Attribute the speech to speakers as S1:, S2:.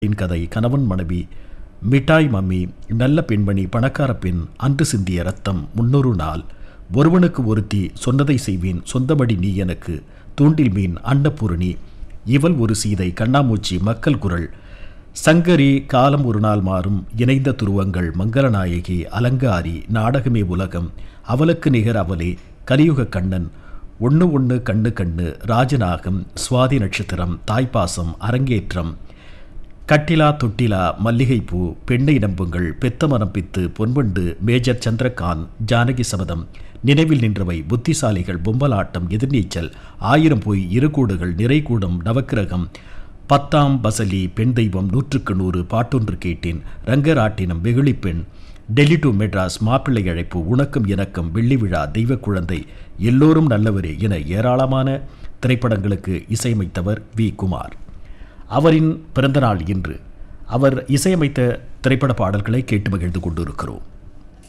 S1: என் கதை கணவன் மனைவி மிட்டாய் மம்மி நல்ல பெண்மணி பணக்கார பெண் அன்று சிந்திய ரத்தம் முன்னொரு நாள் ஒருவனுக்கு ஒருத்தி சொன்னதை செய்வேன் சொந்தமடி நீ எனக்கு தூண்டில் மீன் அன்னபூரணி இவள் ஒரு சீதை கண்ணாமூச்சி மக்கள் குரல் சங்கரி காலம் ஒரு நாள் மாறும் இணைந்த துருவங்கள் மங்களநாயகி அலங்காரி நாடகமே உலகம் அவளுக்கு நிகர் அவளே கலியுக கண்ணன் ஒன்று ஒன்று கண்ணு கண்ணு ராஜநாகம் சுவாதி நட்சத்திரம் தாய்ப்பாசம் அரங்கேற்றம் கட்டிலா தொட்டிலா மல்லிகைப்பூ பெண்ணை நம்புங்கள் பெத்த மனம் பித்து பொன்வண்டு மேஜர் சந்திரகாந்த் ஜானகி சபதம் நினைவில் நின்றவை புத்திசாலிகள் பொம்மலாட்டம் எதிர்நீச்சல் ஆயிரம் போய் இருகூடுகள் நிறைகூடம் நவக்கிரகம் பத்தாம் பசலி பெண் தெய்வம் நூற்றுக்கு நூறு பாட்டொன்று கேட்டேன் ரங்கராட்டினம் வெகுளி பெண் டெல்லி டு மெட்ராஸ் மாப்பிள்ளை அழைப்பு உனக்கும் எனக்கும் வெள்ளி விழா தெய்வ குழந்தை எல்லோரும் நல்லவரே என ஏராளமான திரைப்படங்களுக்கு இசையமைத்தவர் வி குமார் அவரின் பிறந்தநாள் இன்று அவர் இசையமைத்த திரைப்பட பாடல்களை கேட்டு மகிழ்ந்து கொண்டிருக்கிறோம்